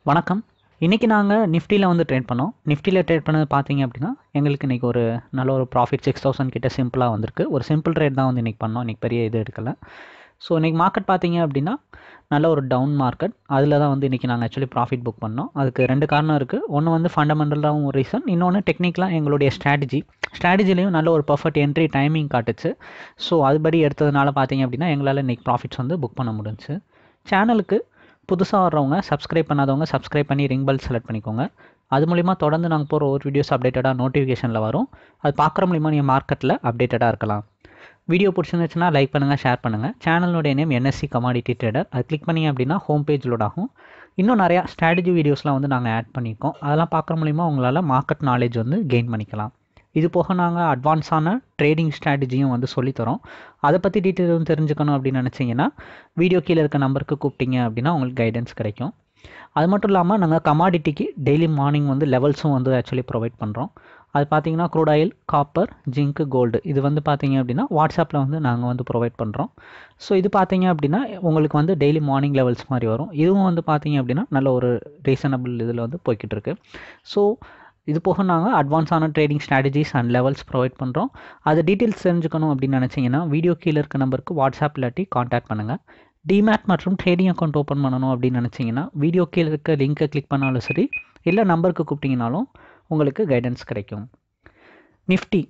வணக்கம் இன்றைக்கி நாங்கள் நிஃப்டியில் வந்து ட்ரேட் பண்ணோம் நிஃப்டியில் ட்ரேட் பண்ணது பார்த்தீங்க அப்படின்னா எங்களுக்கு இன்றைக்கி ஒரு நல்ல ஒரு ப்ராஃபிட் சிக்ஸ் தௌசண்ட் கிட்ட சிம்பிளாக வந்திருக்கு ஒரு சிம்பிள் ட்ரேட் தான் வந்து இன்றைக்கி பண்ணோம் இன்றைக்கி பெரிய இது எடுக்கலை ஸோ இன்றைக்கி மார்க்கெட் பார்த்தீங்க அப்படின்னா நல்ல ஒரு டவுன் மார்க்கெட் அதில் தான் வந்து இன்றைக்கி நாங்கள் ஆக்சுவலி ப்ராஃபிட் புக் பண்ணோம் அதுக்கு ரெண்டு காரணம் இருக்குது ஒன்று வந்து ஃபண்டமெண்டலாகவும் ஒரு ரீசன் இன்னொன்று டெக்னிக்கலாக எங்களுடைய ஸ்ட்ராட்டஜி ஸ்ட்ராட்டஜிலையும் நல்ல ஒரு பர்ஃபெக்ட் என்ட்ரி டைமிங் காட்டுச்சு ஸோ அதுபடி எடுத்ததுனால பார்த்தீங்க அப்படின்னா எங்களால் இன்றைக்கி ப்ராஃபிட்ஸ் வந்து புக் பண்ண முடிஞ்சுச்சு சேனலுக்கு புதுசாக வர்றவங்க சப்ஸ்கிரைப் பண்ணாதவங்க சப்ஸ்கிரைப் பண்ணி ரிங் பெல் செலக்ட் பண்ணிக்கோங்க அது மூலிமா தொடர்ந்து நாங்கள் போகிற ஒரு வீடியோஸ் அப்டேட்டடாக நோட்டிஃபிகேஷனில் வரும் அது பார்க்குற மூலிமா நீங்கள் மார்க்கெட்டில் அப்டேட்டடாக இருக்கலாம் வீடியோ பிடிச்சிருந்துச்சுன்னா லைக் பண்ணுங்கள் ஷேர் பண்ணுங்கள் சேனலுடைய நேம் என்எஸ்சி கமாடிட்டி ட்ரேடர் அது கிளிக் பண்ணி அப்படின்னா ஹோம் பேஜ் லோட் ஆகும் இன்னும் நிறையா ஸ்ட்ராட்டஜி வீடியோஸ்லாம் வந்து நாங்கள் ஆட் பண்ணியிருக்கோம் அதெல்லாம் பார்க்குற மூலிமா உங்களால் மார்க்கெட் நாலேஜ் வந்து கெயின் பண்ணிக்கலாம் இது போக நாங்கள் அட்வான்ஸான ட்ரேடிங் ஸ்ட்ராட்டஜியும் வந்து சொல்லித்தரோம் அதை பற்றி டீட்டெயிலும் தெரிஞ்சுக்கணும் அப்படின்னு நினச்சிங்கன்னா வீடியோ கீழே இருக்க நம்பருக்கு கூப்பிட்டீங்க அப்படின்னா உங்களுக்கு கைடன்ஸ் கிடைக்கும் அது மட்டும் இல்லாமல் நாங்கள் கமாடிட்டிக்கு டெய்லி மார்னிங் வந்து லெவல்ஸும் வந்து ஆக்சுவலி ப்ரொவைட் பண்ணுறோம் அது பார்த்தீங்கன்னா crude oil copper zinc gold இது வந்து பார்த்தீங்க அப்படின்னா வாட்ஸ்அப்பில் வந்து நாங்கள் வந்து ப்ரொவைட் பண்ணுறோம் ஸோ இது பார்த்தீங்க அப்படின்னா உங்களுக்கு வந்து டெய்லி மார்னிங் லெவல்ஸ் மாதிரி வரும் இதுவும் வந்து பார்த்தீங்க அப்படின்னா நல்ல ஒரு ரீசனபிள் இதில் வந்து போய்கிட்டு இருக்கு ஸோ இது போக நாங்கள் அட்வான்ஸான trading strategies and levels provide பண்ணுறோம் அது டீட்டெயில்ஸ் தெரிஞ்சுக்கணும் அப்படின்னு நினச்சிங்கன்னா வீடியோ கீழே இருக்க நம்பருக்கு வாட்ஸ்அப் இல்லாட்டி காண்டாக்ட் பண்ணுங்கள் டிமேட் மற்றும் ட்ரேடிங் அக்கௌண்ட் ஓப்பன் பண்ணணும் அப்படின்னு நினச்சிங்கன்னா வீடியோ கீழே இருக்க லிங்க்கை கிளிக் பண்ணாலும் சரி இல்லை நம்பருக்கு கூப்பிட்டிங்கனாலும் உங்களுக்கு கைடன்ஸ் கிடைக்கும் நிஃப்டி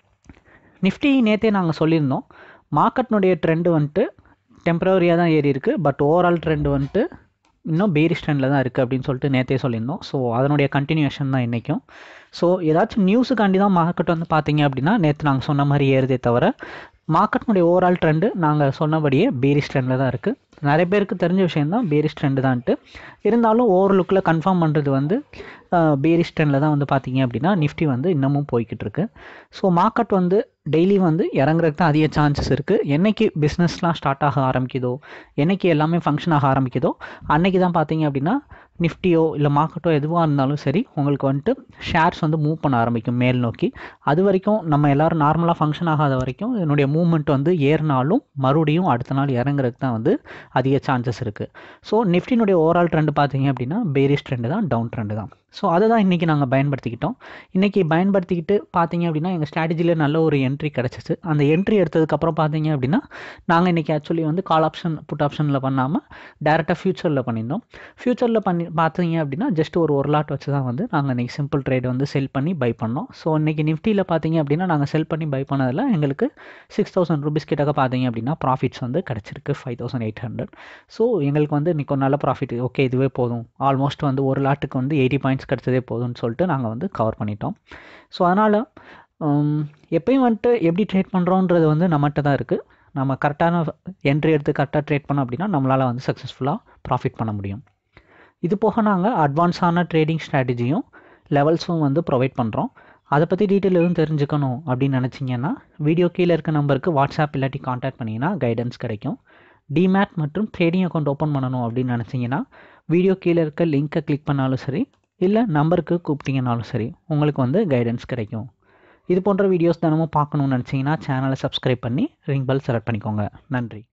நிஃப்டி நேற்றே நாங்கள் சொல்லியிருந்தோம் மார்க்கெட்னுடைய ட்ரெண்டு வந்துட்டு டெம்பரவரியாக தான் ஏறி இருக்குது பட் ஓவரால் ட்ரெண்டு வந்துட்டு இன்னும் பேரிஷ் ட்ரெண்டில் தான் இருக்குது அப்படின்னு சொல்லிட்டு நேற்றே சொல்லியிருந்தோம் ஸோ அதனுடைய கண்டினியூஷன் தான் இன்றைக்கும் ஸோ ஏதாச்சும் நியூஸுக்காண்டி தான் மார்க்கெட் வந்து பார்த்தீங்க அப்படின்னா நேற்று நாங்கள் சொன்ன மாதிரி ஏறுதே தவிர மார்க்கெட்னுடைய ஓவரால் ட்ரெண்டு நாங்கள் சொன்னபடியே பேரிஷ் ட்ரெண்டில் தான் இருக்குது நிறைய பேருக்கு தெரிஞ்ச விஷயம் தான் பேரிஷ் ட்ரெண்டு தான்ட்டு இருந்தாலும் ஓவர் லுக்கில் கன்ஃபார்ம் பண்ணுறது வந்து பேரிஷ் ட்ரெண்டில் தான் வந்து பார்த்தீங்க அப்படின்னா நிஃப்டி வந்து இன்னமும் போய்கிட்டு இருக்கு ஸோ மார்க்கெட் வந்து டெய்லி வந்து இறங்குறதுக்கு தான் அதிக சான்சஸ் இருக்குது என்றைக்கு பிஸ்னஸ்லாம் ஸ்டார்ட் ஆக ஆரம்பிக்குதோ என்றைக்கு எல்லாமே ஃபங்க்ஷன் ஆக ஆரம்பிக்குதோ அன்னைக்கு தான் பார்த்தீங்க அப்படின்னா நிஃப்டியோ இல்லை மார்க்கெட்டோ எதுவாக இருந்தாலும் சரி உங்களுக்கு வந்துட்டு ஷேர்ஸ் வந்து மூவ் பண்ண ஆரம்பிக்கும் மேல் நோக்கி அது வரைக்கும் நம்ம எல்லோரும் நார்மலாக ஃபங்க்ஷன் ஆகாத வரைக்கும் என்னுடைய மூவ்மெண்ட் வந்து ஏறினாலும் மறுபடியும் அடுத்த நாள் இறங்குறதுக்கு தான் வந்து அதிக சான்சஸ் இருக்குது ஸோ நிஃப்டினுடைய ஓவரால் ட்ரெண்டு பார்த்தீங்க அப்படின்னா பேரிஷ் ட்ரெண்டு தான் டவுன் ட்ரெண்டு தான் ஸோ அதை தான் இன்றைக்கி நாங்கள் பயன்படுத்திக்கிட்டோம் இன்றைக்கி பயன்படுத்திக்கிட்டு பார்த்தீங்க அப்படின்னா எங்கள் ஸ்ட்ராட்டஜியில் நல்ல ஒரு என்ட்ரி கிடச்சிச்சு அந்த என்ட்ரி எடுத்ததுக்கப்புறம் பார்த்தீங்க அப்படின்னா நாங்கள் இன்றைக்கி ஆக்சுவலி வந்து கால் ஆப்ஷன் புட் ஆப்ஷனில் பண்ணாமல் டேரெக்டாக ஃபியூச்சரில் பண்ணியிருந்தோம் ஃபியூச்சரில் பண்ணி பார்த்தீங்க அப்படின்னா ஜஸ்ட் ஒரு ஒரு லாட் வச்சு தான் வந்து நாங்கள் இன்றைக்கி சிம்பிள் ட்ரேட் வந்து செல் பண்ணி பை பண்ணோம் ஸோ இன்றைக்கி நிஃப்டியில் பார்த்தீங்க அப்படின்னா நாங்கள் செல் பண்ணி பை பண்ணதில் எங்களுக்கு சிக்ஸ் தௌசண்ட் ருபீஸ் கிட்டக்க பார்த்தீங்க அப்படின்னா ப்ராஃபிட்ஸ் வந்து கிடச்சிருக்கு five thousand eight hundred so எங்களுக்கு வந்து இன்றைக்கி ஒரு நல்ல ப்ராஃபிட் ஓகே இதுவே போதும் ஆல்மோஸ்ட் வந்து ஒரு லாட்டுக்கு வந்து எயிட்டி பாயிண்ட்ஸ் கிடச்சதே போதும்னு சொல்லிட்டு நாங்கள் வந்து கவர் பண்ணிட்டோம் ஸோ அதனால் எப்பயும் வந்துட்டு எப்படி ட்ரேட் பண்ணுறோன்றது வந்து நம்மகிட்ட தான் இருக்குது நம்ம கரெக்டான என்ட்ரி எடுத்து கரெக்டாக ட்ரேட் பண்ணோம் அப்படின்னா நம்மளால் வந்து சக்ஸஸ்ஃபுல்லாக ப்ராஃபிட் பண்ண முடியும் இது போக நாங்கள் அட்வான்ஸான ட்ரேடிங் ஸ்ட்ராட்டஜியும் லெவல்ஸும் வந்து ப்ரொவைட் பண்ணுறோம் அதை பற்றி டீட்டெயில் எதுவும் தெரிஞ்சுக்கணும் அப்படின்னு நினச்சிங்கன்னா வீடியோ கீழே இருக்க நம்பருக்கு வாட்ஸ்அப் இல்லாட்டி காண்டாக்ட் பண்ணிங்கன்னா கைடன்ஸ் கிடைக்கும் டிமேட் மற்றும் ட்ரேடிங் அக்கௌண்ட் ஓப்பன் பண்ணணும் அப்படின்னு நினச்சிங்கன்னா வீடியோ கீழே இருக்க லிங்க்கை கிளிக் பண்ணாலும் சரி இல்லை நம்பருக்கு கூப்பிட்டீங்கனாலும் சரி உங்களுக்கு வந்து கைடன்ஸ் கிடைக்கும் இது போன்ற வீடியோஸ் தினமும் பார்க்கணுன்னு நினச்சிங்கன்னா சேனலை சப்ஸ்கிரைப் பண்ணி ரிங் பெல் செலக்ட் பண்ணிக்கோங்க நன்றி